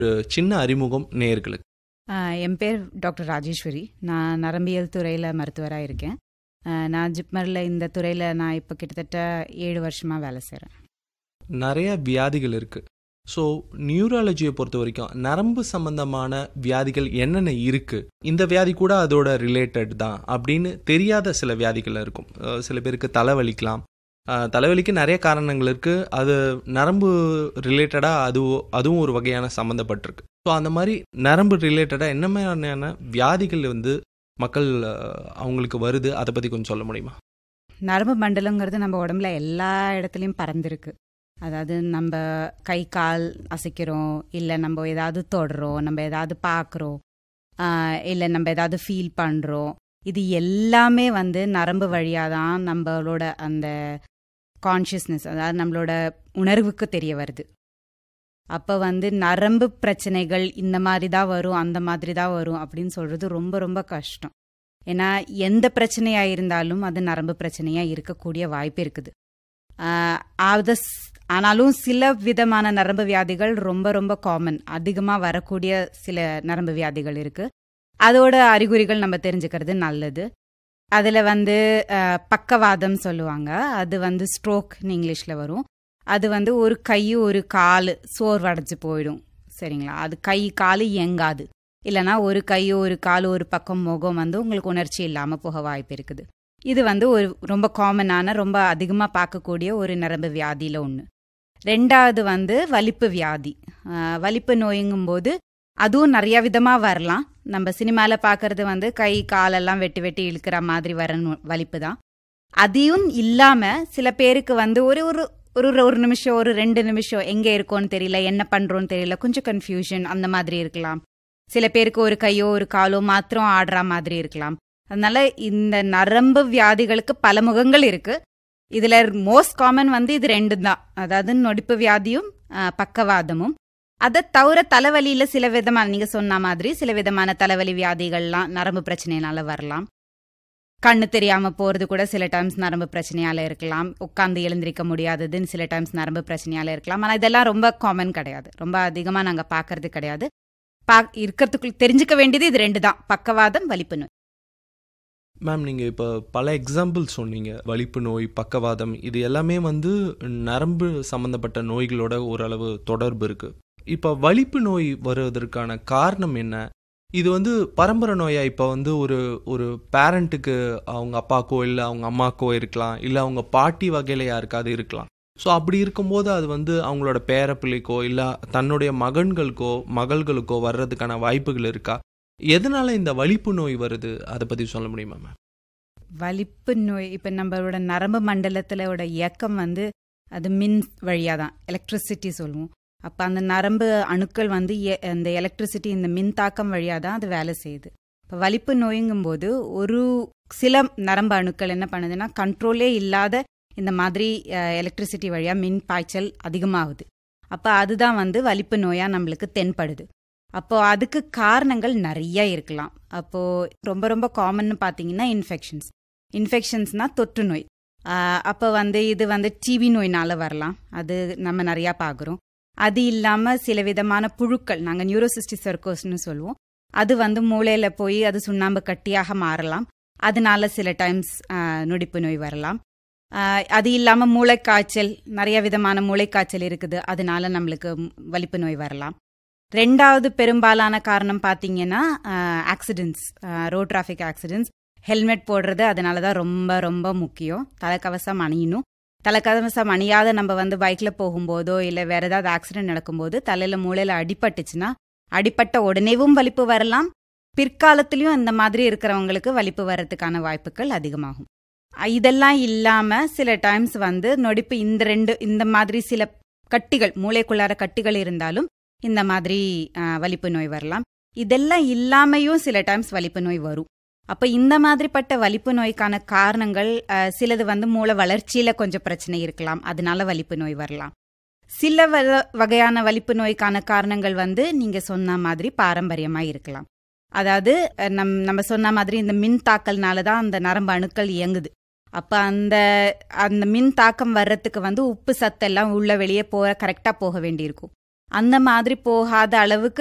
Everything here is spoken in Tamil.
ஒரு சின்ன அறிமுகம் நேயர்களுக்கு ஆ, என் பேர் டாக்டர் ராஜேஸ்வரி நான் நரம்பியல் துறையில் மருத்துவராக இருக்கேன் ஆ, நான் ஜிப்மரில் இந்த துறையில் நான் இப்போ கிட்டத்தட்ட ஏழு வருஷமாக வேலை செய்கிறேன் நிறைய வியாதிகள் இருக்கு ஸோ நியூராலஜியை பொறுத்த வரைக்கும் நரம்பு சம்பந்தமான வியாதிகள் என்னென்ன இருக்கு இந்த வியாதி கூட அதோட ரிலேட்டட் தான் அப்படின்னு தெரியாத சில வியாதிகள் இருக்கும் அஹ் சில பேருக்கு தலைவலிக்கலாம் அஹ் தலைவலிக்கு நிறைய காரணங்கள் இருக்கு அது நரம்பு ரிலேட்டடாக அது அதுவும் ஒரு வகையான சம்மந்தப்பட்டிருக்கு ஸோ அந்த மாதிரி நரம்பு ரிலேட்டடாக என்ன மாதிரியான வியாதிகள் வந்து மக்கள் அஹ், அவங்களுக்கு வருது அதை பற்றி கொஞ்சம் சொல்ல முடியுமா நரம்பு மண்டலங்கிறது நம்ம உடம்புல எல்லா இடத்துலையும் பறந்துருக்கு அதாவது நம்ம கை கால் அசைக்கிறோம் இல்லை நம்ம ஏதாவது தொடுறோம் நம்ம ஏதாவது பார்க்குறோம் இல்லை நம்ம ஏதாவது ஃபீல் பண்ணுறோம் இது எல்லாமே வந்து நரம்பு வழியாக தான் நம்மளோட அந்த கான்ஷியஸ்னஸ் அதாவது நம்மளோட உணர்வுக்கு தெரிய வருது அப்போ வந்து நரம்பு பிரச்சனைகள் இந்த மாதிரி தான் வரும் அந்த மாதிரி தான் வரும் அப்படின்னு சொல்கிறது ரொம்ப ரொம்ப கஷ்டம் ஏன்னா எந்த பிரச்சனையாக இருந்தாலும் அது நரம்பு பிரச்சனையாக இருக்கக்கூடிய வாய்ப்பு இருக்குது ஆஹ் அது ஸ்- ஆனாலும் சில விதமான நரம்பு வியாதிகள் ரொம்ப ரொம்ப காமன் அதிகமாக வரக்கூடிய சில நரம்பு வியாதிகள் இருக்கு அதோட அறிகுறிகள் நம்ம தெரிஞ்சுக்கிறது நல்லது அதில் வந்து ஆஹ், பக்கவாதம் சொல்லுவாங்க அது வந்து ஸ்ட்ரோக்னு இங்கிலீஷில் வரும் அது வந்து ஒரு கை ஒரு கால் சோர்வடைஞ்சு போயிடும் சரிங்களா அது கை கால் இயங்காது இல்லைனா ஒரு கை ஒரு கால் ஒரு பக்கம் முகம் வந்து உங்களுக்கு உணர்ச்சி இல்லாமல் போக வாய்ப்பு இருக்குது இது வந்து ஒரு ரொம்ப காமனான ரொம்ப அதிகமாக பார்க்கக்கூடிய ஒரு நரம்பு வியாதியில் ஒன்று ரெண்டாவது வந்து வலிப்பு வியாதி ஆஹ் வலிப்பு நோய்ங்கும்போது அதுவும் நிறைய விதமாக வரலாம் நம்ம சினிமாவில் பார்க்கறது வந்து கை காலெல்லாம் வெட்டி வெட்டி இழுக்கிற மாதிரி வர நோ- வலிப்பு தான் அதையும் இல்லாமல் சில பேருக்கு வந்து ஒரு ஒரு ஒரு ஒரு நிமிஷம் ஒரு ரெண்டு நிமிஷம் எங்கே இருக்கோன்னு தெரியல என்ன பண்ணுறோன்னு தெரியல கொஞ்சம் கன்ஃபியூஷன் அந்த மாதிரி இருக்கலாம் சில பேருக்கு ஒரு கையோ ஒரு காலோ மாத்திரம் ஆடுற மாதிரி இருக்கலாம் அதனால இந்த நரம்பு வியாதிகளுக்கு பல முகங்கள் இருக்கு இதுல மோஸ்ட் காமன் வந்து இது ரெண்டு தான் அதாவது நொடிப்பு வியாதியும் ஆஹ், பக்கவாதமும் அதை தவிர தலைவலியில சில விதமான நீங்க சொன்ன மாதிரி சில விதமான தலைவலி வியாதிகள்லாம் நரம்பு பிரச்சனையினால வரலாம் கண்ணு தெரியாம போறது கூட சில டைம்ஸ் நரம்பு பிரச்சனையால இருக்கலாம் உட்கார்ந்து எழுந்திருக்க முடியாததுன்னு சில டைம்ஸ் நரம்பு பிரச்சனையால இருக்கலாம் ஆனா இதெல்லாம் ரொம்ப காமன் கிடையாது ரொம்ப அதிகமா நாங்க பார்க்கறது கிடையாது பா இருக்கிறதுக்குள் தெரிஞ்சுக்க வேண்டியது இது ரெண்டு தான் பக்கவாதம் வலிப்பு நோய் மேம் நீங்கள் இப்போ பல எக்ஸாம்பிள் சொன்னீங்க வலிப்பு நோய் பக்கவாதம் இது எல்லாமே வந்து நரம்பு சம்மந்தப்பட்ட நோய்களோட ஓரளவு தொடர்பு இருக்கு இப்போ வலிப்பு நோய் வருவதற்கான காரணம் என்ன இது வந்து பரம்பரை நோயா இப்போ வந்து ஒரு ஒரு பேரண்ட்டுக்கு அவங்க அப்பாக்கோ இல்லை அவங்க அம்மாக்கோ இருக்கலாம் இல்லை அவங்க பாட்டி வகையில் யாருக்காவது இருக்கலாம் ஸோ அப்படி இருக்கும்போது அது வந்து அவங்களோட பேரப்பிள்ளைக்கோ இல்லை தன்னுடைய மகன்களுக்கோ மகள்களுக்கோ வர்றதுக்கான வாய்ப்புகள் இருக்கா எதனால இந்த வலிப்பு நோய் வருது அதை பற்றி சொல்ல முடியுமா மேம் வலிப்பு நோய் இப்போ நம்மளோட நரம்பு மண்டலத்திலோட இயக்கம் வந்து அது மின் வழியாக தான் எலக்ட்ரிசிட்டி சொல்லுவோம் அப்போ அந்த நரம்பு அணுக்கள் வந்து எ- அந்த எலக்ட்ரிசிட்டி இந்த மின் தாக்கம் வழியாக தான் அது வேலை செய்யுது இப்போ வலிப்பு நோய்ங்கும்போது ஒரு சில நரம்பு அணுக்கள் என்ன பண்ணுதுன்னா கண்ட்ரோலே இல்லாத இந்த மாதிரி எலக்ட்ரிசிட்டி வழியாக மின் பாய்ச்சல் அதிகமாகுது அப்போ அதுதான் வந்து வலிப்பு நோயாக நம்மளுக்கு தென்படுது அப்போ அதுக்கு காரணங்கள் நிறைய இருக்கலாம் அப்போ ரொம்ப ரொம்ப காமன்னு பார்த்தீங்கன்னா இன்ஃபெக்ஷன்ஸ் இன்ஃபெக்ஷன்ஸ்னா தொற்று நோய் ஆஹ் அப்போ வந்து இது வந்து டிவி நோயினால வரலாம் அது நம்ம நிறையா பார்க்குறோம் அது இல்லாமல் சில விதமான புழுக்கள் நாங்கள் நியூரோசிஸ்டி சர்க்கோஸ்னு சொல்லுவோம் அது வந்து மூளையில் போய் அது சுண்ணாம்பு கட்டியாக மாறலாம் அதனால சில டைம்ஸ் நொடிப்பு நோய் வரலாம் ஆஹ் அது இல்லாமல் மூளைக்காய்ச்சல் நிறைய விதமான மூளைக்காய்ச்சல் இருக்குது அதனால நம்மளுக்கு வலிப்பு நோய் வரலாம் ரெண்டாவது பெரும்பாலான காரணம் பார்த்தீங்கன்னா accidents road traffic accidents helmet போடுறது அதனால தான் ரொம்ப ரொம்ப முக்கியம் தலைக்கவசம் அணியணும் தலைக்கவசம் அணியாத நம்ம வந்து பைக்கில் போகும்போதோ இல்லை வேற ஏதாவது ஆக்சிடென்ட் நடக்கும்போது தலையில் மூளையில் அடிபட்டுச்சுன்னா அடிபட்ட உடனேவும் வலிப்பு வரலாம் பிற்காலத்திலையும் இந்த மாதிரி இருக்கிறவங்களுக்கு வலிப்பு வர்றதுக்கான வாய்ப்புகள் அதிகமாகும் அஹ் இதெல்லாம் இல்லாமல் சில டைம்ஸ் வந்து நொடிப்பு இந்த ரெண்டு இந்த மாதிரி சில கட்டிகள் மூளைக்குள்ளார கட்டிகள் இருந்தாலும் இந்த மாதிரி அஹ், வலிப்பு நோய் வரலாம் இதெல்லாம் இல்லாமையும் சில டைம்ஸ் வலிப்பு நோய் வரும் அப்ப இந்த மாதிரிப்பட்ட வலிப்பு நோய்க்கான காரணங்கள் அஹ், சிலது வந்து மூளை வளர்ச்சியில கொஞ்சம் பிரச்சனை இருக்கலாம் அதனால வலிப்பு நோய் வரலாம் சில வ- வகையான வலிப்பு நோய்க்கான காரணங்கள் வந்து நீங்க சொன்ன மாதிரி பாரம்பரியமா இருக்கலாம் அதாவது அஹ், நம் நம்ம சொன்ன மாதிரி இந்த மின் தாக்கல்னால தான் அந்த நரம்பு அணுக்கள் இயங்குது அப்ப அந்த அந்த மின் தாக்கம் வர்றதுக்கு வந்து உப்பு சத்தெல்லாம் உள்ள வெளியே போக கரெக்டா போக வேண்டியிருக்கும் அந்த மாதிரி போகாத அளவுக்கு